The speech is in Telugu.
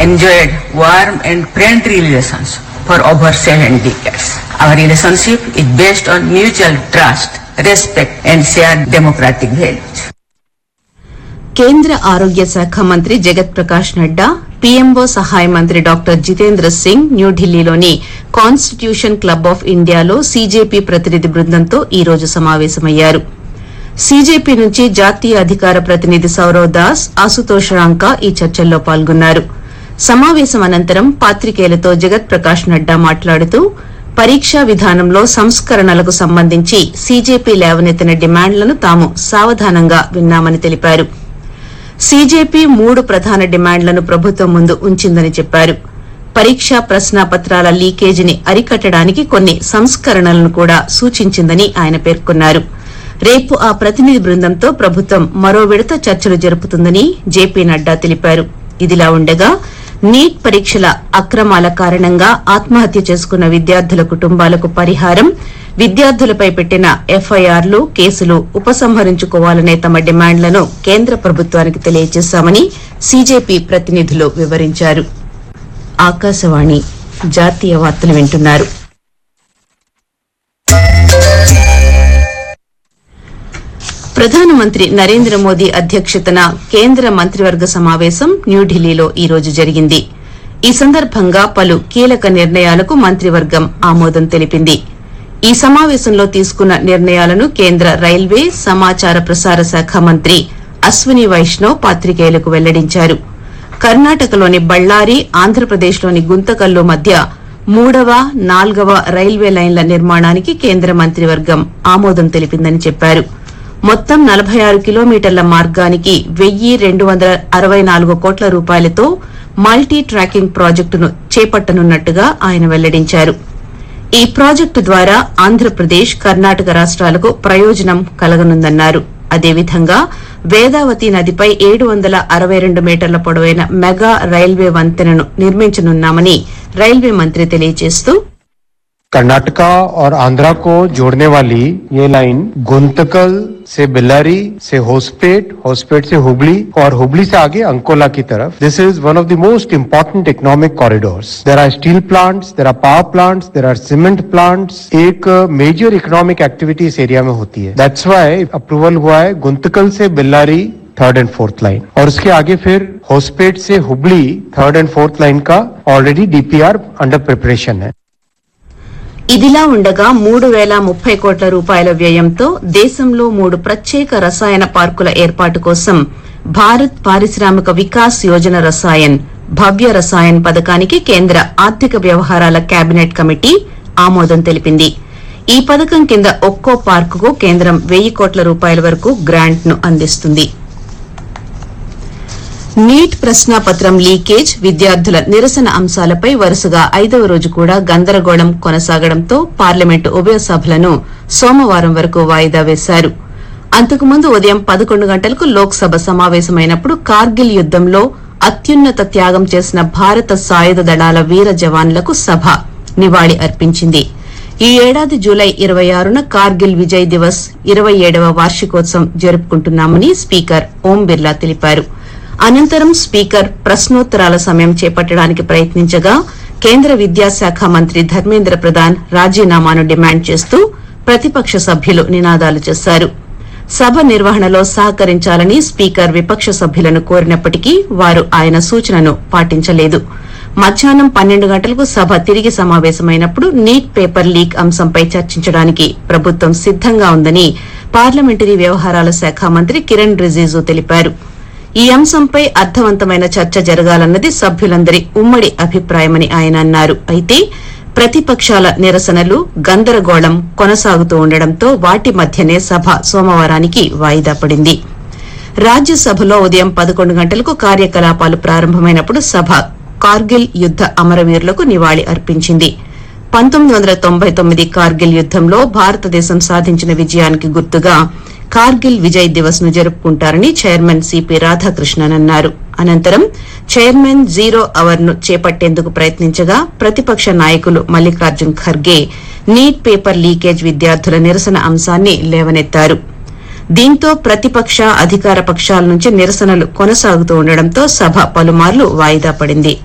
enjoyed warm and friendly relations for over seven decades. Our relationship is based on mutual trust, respect, and shared democratic values. కేంద్ర ఆరోగ్య శాఖ మంత్రి జగత్ ప్రకాష్ నడ్డా పీఎంఓ సహాయ మంత్రి డాక్టర్ జితేంద్ర సింగ్ న్యూఢిల్లీలోని కాన్స్టిట్యూషన్ క్లబ్ ఆఫ్ ఇండియాలో సీజేపీ ప్రతినిధి బృందంతో ఈ రోజు సమావేశమయ్యారు సీజేపీ నుంచి జాతీయ అధికార ప్రతినిధి సౌరవ్ దాస్ ఆశుతోష్ రాంకా ఈ చర్చల్లో పాల్గొన్నారు సమావేశం అనంతరం పాత్రికేయులతో జగత్ ప్రకాష్ నడ్డా మాట్లాడుతూ పరీక్షా విధానంలో సంస్కరణలకు సంబంధించి సీజేపీ లేవనెత్తిన డిమాండ్లను తాము సావధానంగా విన్నామని తెలిపారు సీజేపీ మూడు ప్రధాన డిమాండ్లను ప్రభుత్వం ముందు ఉంచిందని చెప్పారు పరీక్షా ప్రశ్నాపత్రాల లీకేజీని అరికట్టడానికి కొన్ని సంస్కరణలను కూడా సూచించిందని ఆయన పేర్కొన్నారు రేపు ఆ ప్రతినిధి బృందంతో ప్రభుత్వం మరో విడత చర్చలు జరుపుతుందని జేపీ నడ్డా తెలిపారు ఇదిలా ఉండగా నీట్ పరీక్షల అక్రమాల కారణంగా ఆత్మహత్య చేసుకున్న విద్యార్థుల కుటుంబాలకు పరిహారం విద్యార్థులపై పెట్టిన ఎఫ్ఐఆర్లు కేసులు ఉపసంహరించుకోవాలనే తమ డిమాండ్లను కేంద్ర ప్రభుత్వానికి తెలియజేశామని సీజేపీ ప్రతినిధులు వివరించారు ఆకాశవాణి జాతీయ వార్తలు వింటున్నారు ప్రధానమంత్రి నరేంద్ర మోదీ అధ్యక్షతన కేంద్ర మంత్రివర్గ సమావేశం న్యూఢిల్లీలో ఈ రోజు జరిగింది ఈ సందర్భంగా పలు కీలక నిర్ణయాలకు మంత్రివర్గం ఆమోదం తెలిపింది ఈ సమావేశంలో తీసుకున్న నిర్ణయాలను కేంద్ర రైల్వే సమాచార ప్రసార శాఖ మంత్రి అశ్విని వైష్ణవ్ పాత్రికేయులకు వెల్లడించారు కర్ణాటకలోని బళ్లారి ఆంధ్రప్రదేశ్లోని గుంతకల్లు మధ్య మూడవ నాల్గవ రైల్వే లైన్ల నిర్మాణానికి కేంద్ర మంత్రివర్గం ఆమోదం తెలిపిందని చెప్పారు మొత్తం నలభై ఆరు కిలోమీటర్ల మార్గానికి వెయ్యి రెండు వందల అరవై నాలుగు కోట్ల రూపాయలతో మల్టీ ట్రాకింగ్ ప్రాజెక్టును చేపట్టనున్నట్టుగా ఆయన వెల్లడించారు ఈ ప్రాజెక్టు ద్వారా ఆంధ్రప్రదేశ్ కర్ణాటక రాష్ట్రాలకు ప్రయోజనం కలగనుందన్నారు అదేవిధంగా వేదావతి నదిపై ఏడు వందల అరవై రెండు మీటర్ల పొడవైన మెగా రైల్వే వంతెనను నిర్మించనున్నామని రైల్వే మంత్రి తెలియజేస్తూ कर्नाटका और आंध्रा को जोड़ने वाली ये लाइन गुंतकल से बिल्लारी से होसपेट होसपेट से हुबली और हुबली से आगे अंकोला की तरफ this is one of the most important economic corridors there are steel plants there are power plants there are cement plants एक मेजर इकोनॉमिक एक्टिविटी इस एरिया में होती है दैट्स वाई अप्रूवल हुआ है गुंतकल से Bellary third and fourth line और उसके आगे फिर होसपेट से Hubli third and fourth line का ऑलरेडी डीपीआर अंडर प्रिपरेशन है ఇదిలా ఉండగా మూడు వేల ముప్పై కోట్ల రూపాయల వ్యయంతో దేశంలో మూడు ప్రత్యేక రసాయన పార్కుల ఏర్పాటు కోసం భారత్ పారిశ్రామిక వికాస్ యోజన రసాయన్ భవ్య రసాయన్ పథకానికి కేంద్ర ఆర్థిక వ్యవహారాల కేబినెట్ కమిటీ ఆమోదం తెలిపింది ఈ పథకం కింద ఒక్కో పార్కుకు కేంద్రం వెయ్యి కోట్ల రూపాయల వరకు గ్రాంట్ ను అందిస్తుంది నీట్ ప్రశ్నాపత్రం లీకేజ్ విద్యార్థుల నిరసన అంశాలపై వరుసగా ఐదవ రోజు కూడా గందరగోళం కొనసాగడంతో పార్లమెంటు ఉభయ సభలను సోమవారం వరకు వాయిదా వేశారు అంతకుముందు ఉదయం పదకొండు గంటలకు లోక్సభ సమావేశమైనప్పుడు కార్గిల్ యుద్దంలో అత్యున్నత త్యాగం చేసిన భారత సాయుధ దళాల వీర జవాన్లకు సభ నివాళి అర్పించింది ఈ ఏడాది జూలై ఇరవై ఆరున కార్గిల్ విజయ్ దివస్ ఇరవై ఏడవ వార్షికోత్సవం జరుపుకుంటున్నామని స్పీకర్ ఓం బిర్లా తెలిపారు అనంతరం స్పీకర్ ప్రశ్నోత్తరాల సమయం చేపట్టడానికి ప్రయత్నించగా కేంద్ర విద్యాశాఖ మంత్రి ధర్మేంద్ర ప్రధాన్ రాజీనామాను డిమాండ్ చేస్తూ ప్రతిపక్ష సభ్యులు నినాదాలు చేశారు సభ నిర్వహణలో సహకరించాలని స్పీకర్ విపక్ష సభ్యులను కోరినప్పటికీ వారు ఆయన సూచనను పాటించలేదు మధ్యాహ్నం పన్నెండు గంటలకు సభ తిరిగి సమావేశమైనప్పుడు నీట్ పేపర్ లీక్ అంశంపై చర్చించడానికి ప్రభుత్వం సిద్దంగా ఉందని పార్లమెంటరీ వ్యవహారాల శాఖ మంత్రి కిరణ్ రిజిజు తెలిపారు ఈ అంశంపై అర్థవంతమైన చర్చ జరగాలన్నది సభ్యులందరి ఉమ్మడి అభిప్రాయమని ఆయన అన్నారు అయితే ప్రతిపక్షాల నిరసనలు గందరగోళం కొనసాగుతూ ఉండడంతో వాటి మధ్యనే సభ సోమవారానికి వాయిదా పడింది రాజ్యసభలో ఉదయం పదకొండు గంటలకు కార్యకలాపాలు ప్రారంభమైనప్పుడు సభ కార్గిల్ యుద్ద అమరవీరులకు నివాళి అర్పించింది పంతొమ్మిది వందల తొంభై తొమ్మిది కార్గిల్ యుద్దంలో భారతదేశం సాధించిన విజయానికి గుర్తుగా కార్గిల్ విజయ్ దివస్ ను జరుపుకుంటారని చైర్మన్ సిపి రాధాకృష్ణన్ అన్నారు అనంతరం చైర్మన్ జీరో అవర్ ను చేపట్టేందుకు ప్రయత్నించగా ప్రతిపక్ష నాయకులు Mallikarjun Kharge NEET paper leakage విద్యార్థుల నిరసన అంశాన్ని లేవనెత్తారు దీంతో ప్రతిపక్ష అధికార పక్షాల నుంచి నిరసనలు కొనసాగుతూ ఉండడంతో సభ పలుమార్లు వాయిదా పడింది